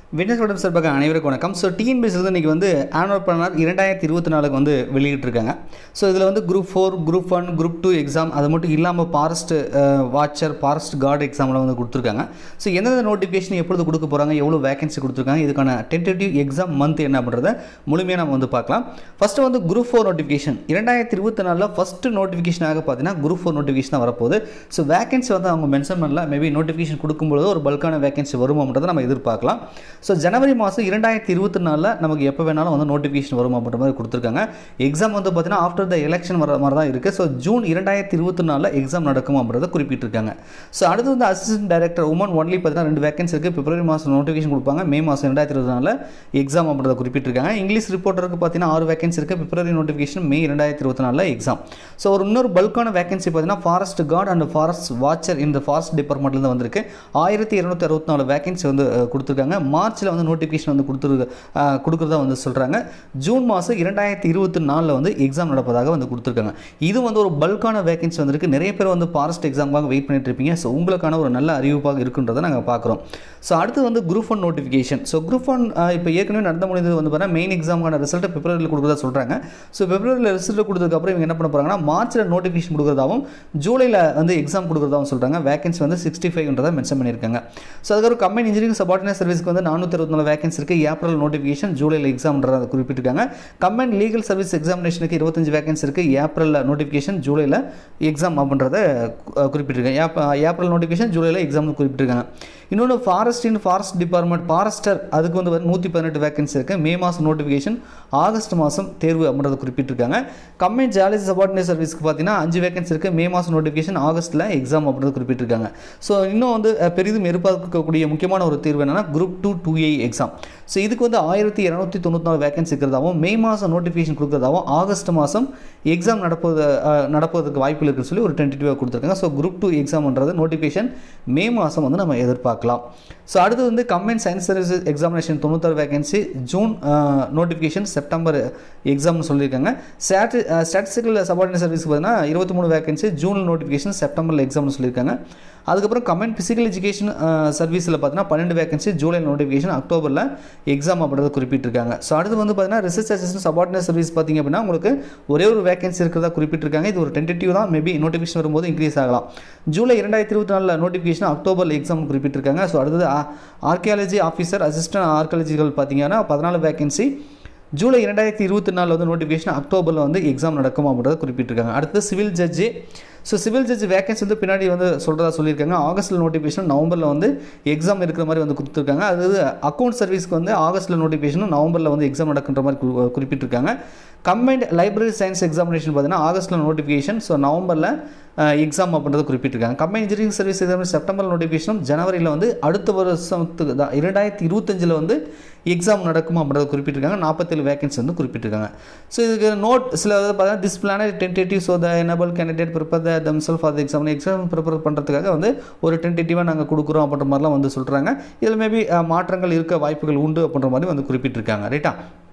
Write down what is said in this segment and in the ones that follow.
witness உடம்பு சார்பாக அனைவருக்கும் வணக்கம் ஸோ டிஎன்பிஎஸ் வந்து இன்றைக்கி வந்து ஆனுவல் பிளானர் இரண்டாயிரத்தி இருபத்தி நாலுக்கு வந்து வெளியிட்டிருக்காங்க ஸோ இதில் வந்து group four group one group two exam அது மட்டும் இல்லாமல் ஃபாரஸ்ட் வாட்சர் ஃபாரஸ்ட் கார்டு எக்ஸாம்லாம் வந்து கொடுத்துருக்காங்க ஸோ எந்தெந்த நோட்டிஃபிகேஷன் எப்பொழுது கொடுக்க போகிறாங்க எவ்வளோ வேகன்சி கொடுத்துருக்காங்க இதுக்கான டென்டேட்டிவ் எக்ஸாம் மந்த் என்ன பண்ணுறத முழுமையாக நம்ம வந்து பார்க்கலாம் ஃபஸ்ட்டு வந்து குரூப் ஃபோர் நோட்டிஃபிகேஷன் இரண்டாயிரத்தி இருபத்தி நாலில் ஃபஸ்ட்டு நோட்டிஃபிகேஷனாக பார்த்தீங்கன்னா குரூப் ஃபோர் நோட்டிஃபிகேஷன் தான் வரப்போகுது ஸோ வேகன்சி வந்து அவங்க மென்ஷன் பண்ணல மேபி நோட்டிஃபிகேஷன் கொடுக்கும்போது ஒரு பல்கான வேகன்சி வருமான்றதை நம்ம எதிர்பார்க்கலாம் ஸோ ஜனவரி மாதம் இரண்டாயிரத்தி இருபத்தி நாலில் நமக்கு எப்போ வேணாலும் வந்து நோட்டிஃபிகேஷன் வரும் அப்படின்ற மாதிரி கொடுத்துருக்காங்க எக்ஸாம் வந்து பார்த்தீங்கன்னா ஆஃப்டர் த எலெக்ஷன் வர மாதிரி தான் இருக்குது ஸோ ஜூன் இரண்டாயிரத்தி இருபத்தி நாலில் எக்ஸாம் நடக்கும் அப்படின்றத குறிப்பிட்டிருக்காங்க ஸோ அடுத்து வந்து அசிஸ்டன்ட் டைரக்டர் உமன் ஒன்லி பார்த்தீங்கன்னா ரெண்டு வேகன்சி இருக்குது பிப்ரவரி மாதம் நோட்டிஃபிகேஷன் கொடுப்பாங்க மே மாதம் ரெண்டாயிரத்தி இருபத்தி நாலில் எக்ஸாம் அப்படின்றத குறிப்பிட்டிருக்காங்க இங்கிலீஷ் ரிப்போர்ட்டருக்கு பார்த்தீங்கன்னா ஆறு வேகன்சி இருக்குது பிப்ரவரி நோட்டிஃபிகேஷன் மே ரெண்டாயிரத்தி இருபத்தி நாலில் எக்ஸாம் ஸோ ஒரு இன்னொரு பல்கான வேகன்சி பார்த்தீங்கன்னா forest guard and forest watcher இந்த ஃபாரஸ்ட் டிபார்ட்மெண்ட்லேருந்து வந்திருக்கு ஆயிரத்தி இரநூத்தி அறுபத்தி நாலு வேகன்சி வந்து அஹ், கொடுத்துருக்காங்க மார்ச்சில் வந்து நோட்டிஃபிகேஷன் வந்து கொடுத்துரு அஹ், கொடுக்குறதா வந்து சொல்கிறாங்க ஜூன் மாதம் இரண்டாயிரத்தி இருபத்தி நாலில் வந்து எக்ஸாம் நடப்பதாக வந்து கொடுத்துருக்காங்க இது வந்து ஒரு பல்கான வேகன்சி வந்திருக்கு நிறைய பேர் வந்து ஃபாரஸ்ட் எக்ஸாமுக்காக வெயிட் பண்ணிட்டு இருப்பீங்க ஸோ உங்களுக்கான ஒரு நல்ல அறிவிப்பாக இருக்குன்றதை நாங்கள் பார்க்குறோம் ஸோ அடுத்து வந்து group one notification so group one இப்போ ஏற்கனவே நடந்த முடிந்தது வந்து பார்த்தீங்கன்னா மெயின் எக்ஸாமுக்கான ரிசல்ட்டை பிப்ரவரியில் கொடுக்குறதா சொல்கிறாங்க ஸோ பிப்ரவரியில் ரிசல்ட் கொடுத்ததுக்கப்புறம் இவங்க என்ன பண்ண போகிறாங்கன்னா மார்ச்சில் நோட்டிஃபிகேஷன் கொடுக்குறதாவும் ஜூலையில் வந்து எக்ஸாம் கொடுக்குறதாவும் சொல்கிறாங்க வேகன்சி வந்து சிக்ஸ்டி ஃபைவ்ன்றதை மென்ஷன் பண்ணியிருக்காங்க ஸோ அதுக்கப்புறம் கம்பெனி இன்ஜினியரிங் சபார்டினேட் சர்வீஸ்க்கு வந்து நானூற்றி அறுபத்தி நாலு வேகன்சி இருக்குது ஏப்ரல் நோட்டிஃபிகேஷன் ஜூலையில் எக்ஸாம்ன்றதை குறிப்பிட்டிருக்காங்க கம்பெனி லீகல் சர்வீஸ் எக்ஸாமினேஷனுக்கு இருபத்தஞ்சு வேகன்சி இருக்குது ஏப்ரலில் நோட்டிஃபிகேஷன் ஜூலையில் எக்ஸாம் அப்படின்றத கு- குறிப்பிட்டிருக்காங்க ஏப் ஏப்ரல் நோட்டிஃபிகேஷன் ஜூலையில் எக்ஸாம் குறிப்பிட்டிருக்காங்க இன்னொன்று forest in forest department forester அதுக்கு வந்து நூற்றி பதினெட்டு வேகன்சி இருக்குது மே மாதம் நோட்டிஃபிகேஷன் ஆகஸ்ட் மாதம் தேர்வு அப்படின்றத குறிப்பிட்டிருக்காங்க கம்பெனி ஜாலிஸ் சபார்டினேட் சர்வீஸ்க்கு பார்த்தீங்கன்னா அஞ்சு வேகன்சி இருக்குது மே மாதம் நோட்டிஃபிகேஷன் ஆகஸ்ட்டில் எக்ஸாம் அப்படின்றது குறிப்பிட்டிருக்காங்க ஸோ இன்னும் வந்து அஹ், பெரிதும் எதிர்பார்க்கக்கூடிய முக்கியமான ஒரு தேர்வு என்னன்னா group two two A exam so இதுக்கு வந்து ஆயிரத்தி இரநூத்தி தொண்ணூற்றி நாலு வேகன்சி இருக்கிறதாவும் மே மாதம் நோட்டிஃபிகேஷன் கொடுக்குறதாவும் ஆகஸ்ட் மாதம் எக்ஸாம் நடப்பது அஹ், நடப்பதற்கு வாய்ப்புகள் இருக்குன்னு சொல்லி ஒரு டென்டேட்டிவாக கொடுத்துருக்காங்க ஸோ குரூப் டூ எக்ஸாம்ன்றது நோட்டிஃபிகேஷன் மே மாதம் வந்து நம்ம எதிர்பார்க்கலாம் ஸோ அடுத்து வந்து கம்பைன் சயின்ஸ் சர்வீஸ் எக்ஸாமினேஷன் தொண்ணூத்தாறு வேகன்சி ஜூன் நோட்டிஃபிகேஷன் செப்டம்பர் எக்ஸாம்னு சொல்லியிருக்காங்க ஸ்டாட்டி ஸ்டாட்டிஸ்டிக்கல் சபார்டினேட் சர்வீஸ் பார்த்தீங்கன்னா இருபத்தி மூணு வேகன்சி ஜூன் நோட்டிஃபிகேஷன் செப்டம்பரில் எக்ஸாம்னு சொல்லியிருக்காங்க அதுக்கப்புறம் கமெண்ட் ஃபிசிக்கல் எஜுகேஷன் சர்வீஸில் பார்த்தீங்கன்னா பன்னெண்டு வேகன்சி ஜூலை நோட்டிஃபிகேஷன் அக்டோபரில் எக்ஸாம் அப்படின்றத குறிப்பிட்டிருக்காங்க ஸோ அடுத்து வந்து பார்த்தீங்கன்னா ரிசர்ச் அசிஸ்டன்ட் சபார்டினேட் சர்வீஸ் பார்த்தீங்க அப்படின்னா உங்களுக்கு ஒரே ஒரு வேகன்சி இருக்கிறதா குறிப்பிட்டிருக்காங்க இது ஒரு டென்டேட்டிவ் தான் மேபி நோட்டிஃபிகேஷன் வரும்போது இன்க்ரீஸ் ஆகலாம் ஜூலை இரண்டாயிரத்தி இருபத்தி நாலில் நோட்டிஃபிகேஷன் அக்டோபரில் எக்ஸாம் குறிப்பிட்டிருக்காங்க ஸோ அடுத்தது ஆர்கியாலஜி ஆஃபீஸர் அசிஸ்டன்ட் ஆர்கியாலஜிகள் பார்த்தீங்கன்னா பதினாலு வேகன்சி ஜூலை இரண்டாயிரத்தி இருபத்தி நாலில் வந்து நோட்டிஃபிகேஷன் அக்டோபரில் வந்து எக்ஸாம் நடக்கும் அப்படின்றத குறிப்பிட்டிருக்காங்க அடுத்து சிவில் ஜட்ஜி ஸோ சிவில் ஜட்ஜ் வேகன்சி வந்து பின்னாடி வந்து சொல்கிறதா சொல்லியிருக்காங்க ஆகஸ்ட்டில் நோட்டிஃபிகேஷன் நவம்பரில் வந்து எக்ஸாம் இருக்கிற மாதிரி வந்து கொடுத்துருக்காங்க அதாவது அக்கௌண்ட் சர்வீஸ்க்கு வந்து ஆகஸ்ட்டில் நோட்டிஃபிகேஷனும் நவம்பரில் வந்து எக்ஸாம் நடக்கின்ற மாதிரி குறி- குறிப்பிட்டிருக்காங்க கம்பைன்ட் லைப்ரரி சயின்ஸ் எக்ஸாமினேஷன் பார்த்தீங்கன்னா ஆகஸ்ட்டில் நோட்டிஃபிகேஷன் ஸோ நவம்பரில் எக்ஸாம் அப்படின்றத குறிப்பிட்டிருக்காங்க company engineering service exam September நோட்டிஃபிகேஷனும் ஜனவரியில் வந்து அடுத்த வருஷத்துக்கு தான் இரண்டாயிரத்தி இருபத்தஞ்சில் வந்து எக்ஸாம் நடக்கும் அப்படின்றத குறிப்பிட்டிருக்காங்க நாற்பத்தேழு வேகன்சி வந்து குறிப்பிட்டிருக்காங்க ஸோ இதுக்கு நோட் சில அதாவது பார்த்தீங்கன்னா this planner tentative so the enable candidate prepare the themselves for the exam exam prepare பண்ணுறதுக்காக வந்து ஒரு டென்டேட்டிவாக நாங்கள் கொடுக்குறோம் அப்படின்ற மாதிரிலாம் வந்து சொல்கிறாங்க இதில் மேபி மாற்றங்கள் இருக்க வாய்ப்புகள் உண்டு அப்படின்ற மாதிரி வந்து குறிப்பிட்டிருக்காங்க ரைட்டா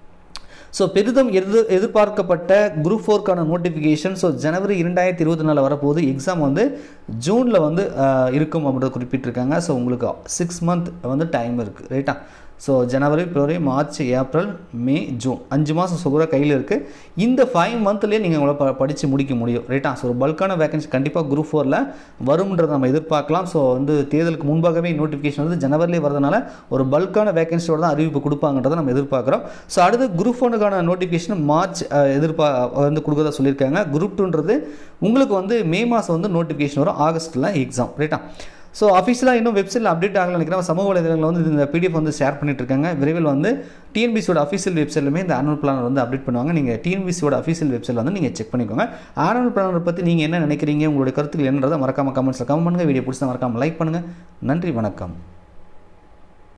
ஸோ பெரிதும் எதிர் எதிர்பார்க்கப்பட்ட குரூப் ஃபோர்க்கான நோட்டிஃபிகேஷன் ஸோ ஜனவரி இரண்டாயிரத்தி இருபத்தி நாலு வரப்போகுது எக்ஸாம் வந்து ஜூனில் வந்து அஹ், இருக்கும் அப்படின்றத குறிப்பிட்டிருக்காங்க ஸோ உங்களுக்கு சிக்ஸ் மந்த் வந்து டைம் இருக்குது ரைட்டா ஸோ ஜனவரி பிப்ரவரி மார்ச் ஏப்ரல் மே ஜூன் அஞ்சு மாதம் சுகராக கையில் இருக்குது இந்த ஃபைவ் மந்த்லேயே நீங்கள் உங்களை ப படித்து முடிக்க முடியும் ரைட்டா ஸோ ஒரு பல்கான வேகன்சி கண்டிப்பாக குரூப் ஃபோரில் வரும்ன்றதை நம்ம எதிர்பார்க்கலாம் ஸோ வந்து தேர்தலுக்கு முன்பாகவே நோட்டிஃபிகேஷன் வந்து ஜனவரிலே வரதுனால ஒரு பல்கான வேகன்சியோட தான் அறிவிப்பு கொடுப்பாங்கன்றதை நம்ம எதிர்பார்க்குறோம் ஸோ அடுத்து குரூப் ஒனுக்கான நோட்டிஃபிகேஷன் மார்ச் அஹ், எதிர்பா வந்து கொடுக்கறதா சொல்லியிருக்காங்க குரூப் டூன்றது உங்களுக்கு வந்து மே மாதம் வந்து நோட்டிஃபிகேஷன் வரும் ஆகஸ்ட்டில் எக்ஸாம் ரைட்டா ஸோ அஃபிஷியலாக இன்னும் வெப்சைட்டில் அப்டேட் ஆகல நினைக்கிறேன் சமூக வலைதளங்களில் வந்து இந்த பிடிஎஃப் வந்து ஷேர் பண்ணிட்டு இருக்காங்க விரைவில் வந்து டிஎன்பிசியோட அஃபிஷியல் வெப்சைட்லுமே இந்த ஆனுவல் பிளானர் வந்து அப்டேட் பண்ணுவாங்க நீங்கள் டிஎன்பிசியோட அஃபிஷியல் வெப்சைட் வந்து நீங்கள் செக் பண்ணிக்கோங்க ஆனுவல் பிளானர் பற்றி நீங்கள் என்ன நினைக்கிறீங்க உங்களுடைய கருத்துக்கள் என்னன்றதை மறக்காம கமெண்ட்ஸில் கமெண்ட் பண்ணுங்கள் வீடியோ பிடிச்சா மறக்காம லைக் பண்ணுங்கள் நன்றி வணக்கம்